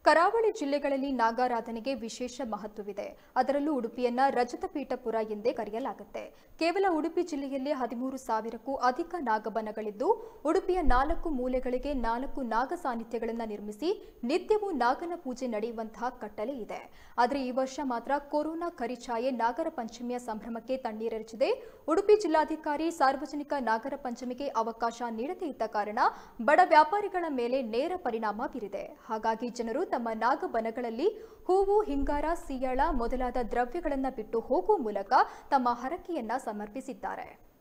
ಕರಾವಳಿ ಜಿಲ್ಲೆಗಳಲ್ಲಿ ನಾಗಾರಾಧನೆಗೆ ವಿಶೇಷ ಮಹತ್ವವಿದೆ ಅದರಲ್ಲೂ ಉಡುಪಿಯನ್ನ ರಜತ ಪೀಠಪುರ ಎಂದೇ ಕರೆಯಲಾಗುತ್ತೆ ಕೇವಲ ಉಡುಪಿ ಜಿಲ್ಲೆಯಲ್ಲಿ ಹದಿಮೂರು ಸಾವಿರಕ್ಕೂ ಅಧಿಕ ನಾಗಬನಗಳಿದ್ದು ಉಡುಪಿಯ ನಾಲ್ಕು ಮೂಲೆಗಳಿಗೆ ನಾಲ್ಕು ನಾಗ ಸಾನ್ನಿಧ್ಯಗಳನ್ನು ನಿರ್ಮಿಸಿ ನಿತ್ಯವೂ ನಾಗನ ಪೂಜೆ ನಡೆಯುವಂತಹ ಕಟ್ಟಲೆ ಇದೆ ಆದರೆ ಈ ವರ್ಷ ಮಾತ್ರ ಕೊರೋನಾ ಕರಿಛಾಯೆ ನಾಗರ ಪಂಚಮಿಯ ಸಂಭ್ರಮಕ್ಕೆ ತಣ್ಣೀರೆರಚಿದೆ ಉಡುಪಿ ಜಿಲ್ಲಾಧಿಕಾರಿ ಸಾರ್ವಜನಿಕ ನಾಗರ ಪಂಚಮಿಗೆ ಅವಕಾಶ ನೀಡದೇ ಇದ್ದ ಕಾರಣ ಬಡ ವ್ಯಾಪಾರಿಗಳ ಮೇಲೆ ನೇರ ಪರಿಣಾಮ ಬೀರಿದೆ ಹಾಗಾಗಿ ಜನರು ತಮ್ಮ ನಾಗಬನಗಳಲ್ಲಿ ಹೂವು ಹಿಂಗಾರ ಸಿಯಾಳ ಮೊದಲಾದ ದ್ರವ್ಯಗಳನ್ನು ಬಿಟ್ಟು ಹೋಗುವ ಮೂಲಕ ತಮ್ಮ ಹರಕೆಯನ್ನ ಸಮರ್ಪಿಸಿದ್ದಾರೆ